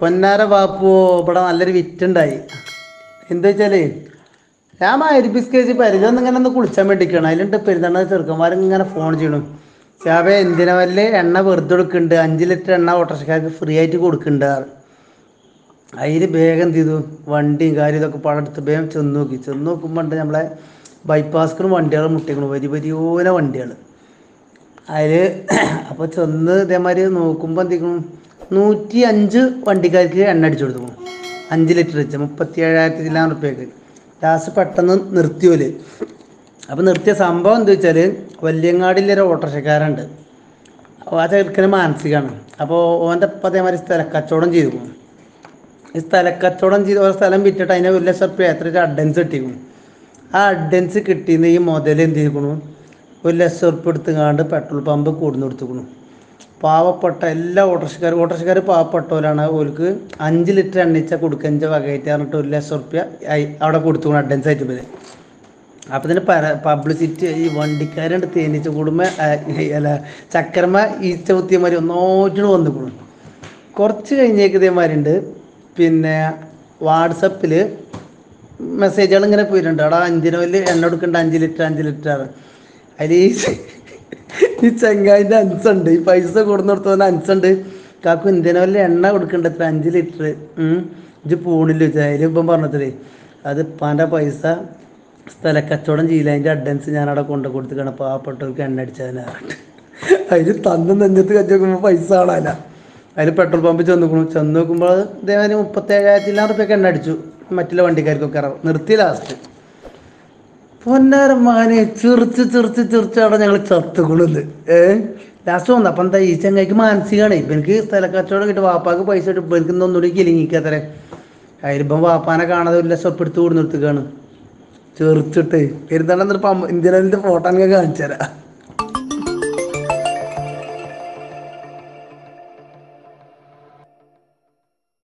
പൊന്നാര ബാപ്പു ഇവിടെ നല്ലൊരു വിറ്റുണ്ടായി എന്താ വെച്ചാലേ ഞാൻ മരുബിസ്കേജ് പരിചയം ഇങ്ങനെ ഒന്ന് കുളിച്ചാൻ വേണ്ടിക്കണം അതിലുണ്ട് പെരുന്നാൾ ചെറുക്കന്മാർ ഇങ്ങനെ ഫോൺ ചെയ്യണം ശാബെ എന്തിനാ വല്ല എണ്ണ വെറുതെ കൊടുക്കുന്നുണ്ട് അഞ്ച് ലിറ്റർ എണ്ണ ഓട്ടോറിക്ഷക്കാർക്ക് ഫ്രീ ആയിട്ട് കൊടുക്കുന്നുണ്ട് അതിൽ വേഗം എന്ത് ചെയ്തു വണ്ടിയും കാര്യം ഇതൊക്കെ പടമെടുത്ത് വേഗം ചെന്ന് നോക്കി ചെന്ന് നോക്കുമ്പോൾ ഉണ്ട് നമ്മളെ ബൈപ്പാസ്ക്കിന് വണ്ടികൾ മുട്ടിക്കണം വലിയ വലിയോന വണ്ടികൾ അതിൽ അപ്പോൾ ചെന്ന് ഇതേമാതിരി നോക്കുമ്പോൾ എന്തെങ്കിലും നൂറ്റി അഞ്ച് വണ്ടിക്കാർക്ക് എണ്ണ അടിച്ചു കൊടുത്തു അഞ്ച് ലിറ്റർ വെച്ച് മുപ്പത്തി ഏഴായിരത്തി ചില്ലാൻ റുപ്യക്ക് ലാസ്റ്റ് പെട്ടെന്ന് നിർത്തിയോല് അപ്പോൾ നിർത്തിയ സംഭവം എന്താ വെച്ചാൽ വല്യങ്ങാടിലൊരു ഓട്ടോറിക്ഷക്കാരുണ്ട് അപ്പോൾ ആ ചെറുക്കന് മാനസികമാണ് അപ്പോൾ ഓൻ്റെ ഇപ്പം അതേമാതിരി സ്ഥലക്കച്ചവടം ചെയ്തു പോകും ഈ സ്ഥലക്കച്ചവടം ചെയ്ത് ഓരോ സ്ഥലം വിറ്റിട്ട് അതിനെ ഒരു ലക്ഷം റുപ്യ എത്ര അഡ്വാൻസ് കിട്ടിയിരുന്നു ആ അഡ്വാൻസ് കിട്ടിയെന്ന് ഈ മുതൽ എന്ത് ചെയ്തിരിക്കണു ഒരു ലക്ഷം റുപ്യ എടുത്തുകാണ്ട് പെട്രോൾ പമ്പ് കൂടുന്നു കൊടുത്തുക്കണു പാവപ്പെട്ട എല്ലാ ഓട്ടോറിക്ഷക്കാരും ഓട്ടോറിക്ഷക്കാർ പാവപ്പെട്ടവരാണ് ഓർക്ക് അഞ്ച് ലിറ്റർ എണ്ണയിച്ച കൊടുക്കഞ്ച വകയായിട്ട് പറഞ്ഞിട്ട് ഒരു ലക്ഷം റുപ്യ അവിടെ കൊടുത്തുക്കണം അഡ്വാൻസ് ആയിട്ട് ഇവര് അപ്പം ഇതിന് പര പബ്ലിസിറ്റി ഈ വണ്ടിക്കാരുണ്ട് തേനീച്ച കൂടുമ്പോൾ അല്ല ചക്കരമ ഈച്ച കുത്തിയമാതിരി ഒന്നോറ്റിന് വന്നിക്കണം കുറച്ച് കഴിഞ്ഞേക്ക് ഇതേമാതിരി ഉണ്ട് പിന്നെ വാട്സപ്പിൽ മെസ്സേജുകൾ ഇങ്ങനെ പോയിട്ടുണ്ട് അവിടെ അഞ്ചിന് വലിയ എണ്ണ കൊടുക്കണ്ട അഞ്ച് ലിറ്റർ അഞ്ച് ലിറ്റർ അതിൽ ഈ ഈ ചെങ്ങായിൻ്റെ അൻസുണ്ട് ഈ പൈസ കൊടുന്ന് കൊടുത്തവൻ്റെ അൻസുണ്ട് കാക്കു എന്തിനാ വലിയ എണ്ണ കൊടുക്കണ്ട എത്ര അഞ്ച് ലിറ്റർ ഇജ്ജ് പൂണില്ല വെച്ചാൽ അതിൽ ഇപ്പം പറഞ്ഞത്രേ അത് ഇപ്പാൻ്റെ പൈസ സ്ഥല കച്ചവടം ചെയ്യില്ല അതിൻ്റെ അഡ്വാൻസ് ഞാൻ അവിടെ കൊണ്ടു കൊടുത്തിട്ടാണ് പാവപ്പെട്ടവർക്ക് എണ്ണ അടിച്ചതിന് അതിൽ തന്ന് നെഞ്ഞത്ത് കച്ചു നോക്കുമ്പോൾ പൈസ കാണാനില്ല അതിൽ പെട്രോൾ പമ്പിൽ ചെന്ന് നോക്കണം ചെന്ന് നോക്കുമ്പോൾ ഇതേമാതിരി മുപ്പത്തേഴായിരത്തിലായിരം റുപ്യൊക്കെ എണ്ണ അടിച്ചു മറ്റുള്ള വണ്ടിക്കാർക്കൊക്കെ ഇറങ്ങും നിർത്തി ലാസ്റ്റ് പൊന്നാരം മകനെ ചിറിച്ച് ചിറിച്ച് ചിറിച്ച് അവിടെ ഞങ്ങൾ ചത്തുകൊള്ളുന്നത് ഏ ലാസ്റ്റ് വന്നു അപ്പം എന്താ ഈ ചങ്ങായിക്ക് മാനസികമാണ് ഇപ്പം എനിക്ക് സ്ഥല കച്ചവടം കിട്ടും വാപ്പാക്ക് പൈസ കിട്ടും ഇപ്പം എനിക്ക് ഒന്നുകൂടി കിലിങ്ങിക്കത്രേ അതിലിപ്പം വാപ്പാനെ കാണാതെ ഒരു ലക്ഷം ഉറപ്പ് എടുത്ത് കൊടുത്തിരിക്കുകയാണ് ചെറുച്ചിട്ട് പെരുന്നാൾ എന്നിട്ട് ഇന്ത്യയിലെ ഫോട്ടോ എനിക്ക് കാണിച്ചു തരാം